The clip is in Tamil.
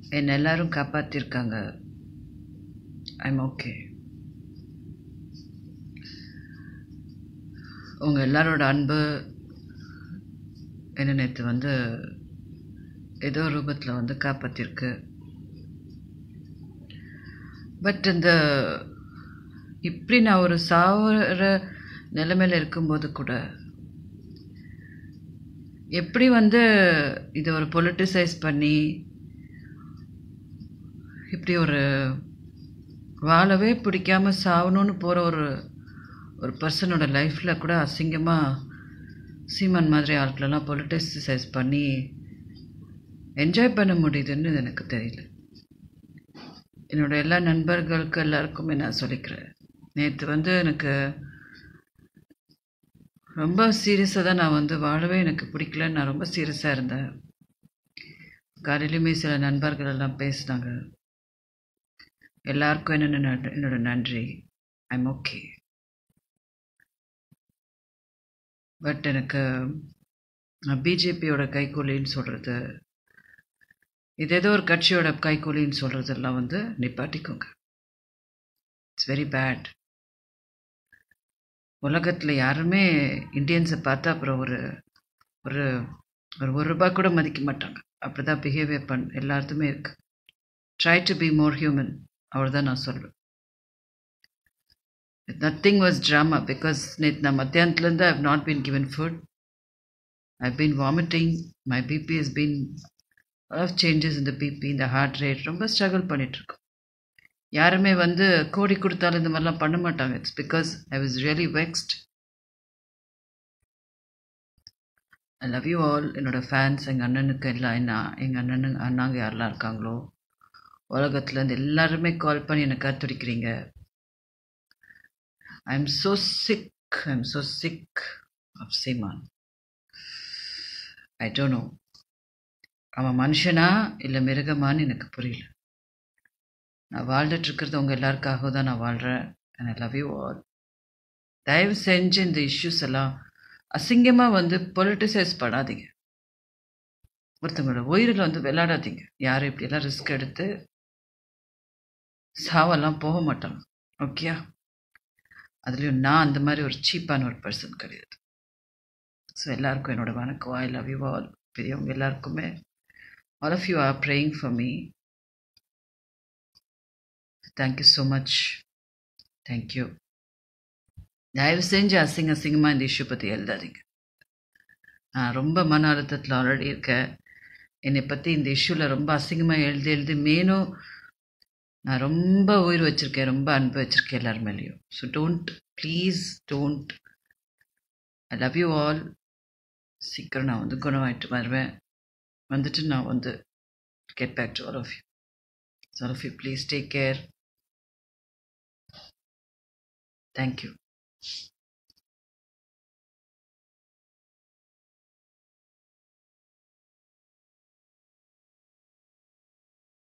என்னை எல்லாரும் காப்பாற்றிருக்காங்க ஐம் ஓகே உங்கள் எல்லாரோட அன்பு என்ன நேற்று வந்து ஏதோ ரூபத்தில் வந்து காப்பாற்றிருக்கு பட் இந்த இப்படி நான் ஒரு சாவர நிலைமையில் இருக்கும்போது கூட எப்படி வந்து இதை ஒரு பொலிட்டிசைஸ் பண்ணி இப்படி ஒரு வாழவே பிடிக்காம சாகணும்னு போகிற ஒரு ஒரு பர்சனோட லைஃப்பில் கூட அசிங்கமாக சீமான் மாதிரி ஆட்களெல்லாம் பொலிட்டிசைஸ் பண்ணி என்ஜாய் பண்ண முடியுதுன்னு எனக்கு தெரியல என்னோட எல்லா நண்பர்களுக்கு எல்லாருக்குமே நான் சொல்லிக்கிறேன் நேற்று வந்து எனக்கு ரொம்ப சீரியஸாக தான் நான் வந்து வாழவே எனக்கு பிடிக்கல நான் ரொம்ப சீரியஸாக இருந்தேன் காலையிலுமே சில நண்பர்கள் எல்லாம் பேசினாங்க எல்லாருக்கும் என்னென்ன என்னோட நன்றி ஐம் ஓகே பட் எனக்கு பிஜேபியோட கைக்கூலின்னு சொல்கிறது இது ஏதோ ஒரு கட்சியோட கைக்கூலின்னு சொல்கிறதெல்லாம் வந்து நிப்பாட்டிக்கோங்க இட்ஸ் வெரி பேட் உலகத்தில் யாருமே இந்தியன்ஸை பார்த்தா அப்புறம் ஒரு ஒரு ஒரு ஒரு ரூபா கூட மதிக்க மாட்டாங்க அப்படி தான் பிஹேவியர் பண் எல்லாத்துமே இருக்கு try to be more human அவ்வளோதான் நான் சொல்லுவேன் நத்திங் வாஸ் ட்ராமா பிகாஸ் நேற்று நான் மத்தியானத்துலேருந்து I've not been given food I've been vomiting my BP is been of changes இந்த பிபி இந்த ஹார்ட் ரேட் ரொம்ப ஸ்ட்ரகிள் பண்ணிகிட்ருக்கோம் யாருமே வந்து கோடி கொடுத்தாலும் இந்த மாதிரிலாம் பண்ண மாட்டாங்க it's because I was really vexed I love you all என்னோட ஃபேன்ஸ் எங்கள் அண்ணனுக்கு எல்லாம் என்ன எங்கள் அண்ணனு அண்ணாங்க யாரெல்லாம் இருக்காங்களோ உலகத்துலேருந்து எல்லாருமே கால் பண்ணி என்னை காத்துடிக்கிறீங்க I am so sick I am so sick of Seeman I don't know அவன் மனுஷனா இல்லை மிருகமான்னு எனக்கு புரியல நான் வாழ்ந்துட்டு இருக்கிறது உங்கள் எல்லாருக்காக தான் நான் வாழ்கிறேன் and I love you all தயவு செஞ்சு இந்த இஷ்யூஸ் எல்லாம் அசிங்கமாக வந்து பொலிட்டிசைஸ் பண்ணாதீங்க ஒருத்தவங்களோட உயிரில் வந்து விளையாடாதீங்க யாரும் இப்படியெல்லாம் ரிஸ்க் எடுத்து சாவெல்லாம் போக மாட்டாங்க ஓகேயா அதுலேயும் நான் அந்த மாதிரி ஒரு சீப்பான ஒரு பர்சன் கிடையாது ஸோ எல்லாருக்கும் என்னோட வணக்கம் ஐ லவ் யூ ஆல் பெரியவங்க எல்லாருக்குமே all of you are praying for me thank you so much thank you தயவு செஞ்சு அசிங்க அசிங்கமாக இந்த இஷ்யூ பற்றி எழுதாதீங்க நான் ரொம்ப மன அழுத்தத்தில் ஆல்ரெடி இருக்கேன் என்னை பற்றி இந்த இஷ்யூவில் ரொம்ப அசிங்கமாக எழுதி எழுதி மேலும் நான் ரொம்ப உயிர் வச்சுருக்கேன் ரொம்ப அன்பு வச்சுருக்கேன் எல்லார் மேலேயும் so don't please don't I love you all சீக்கிரம் நான் வந்து குணமாயிட்டு வருவேன் வந்துட்டு நான் வந்து get back to all of you all of you please take care Thank you.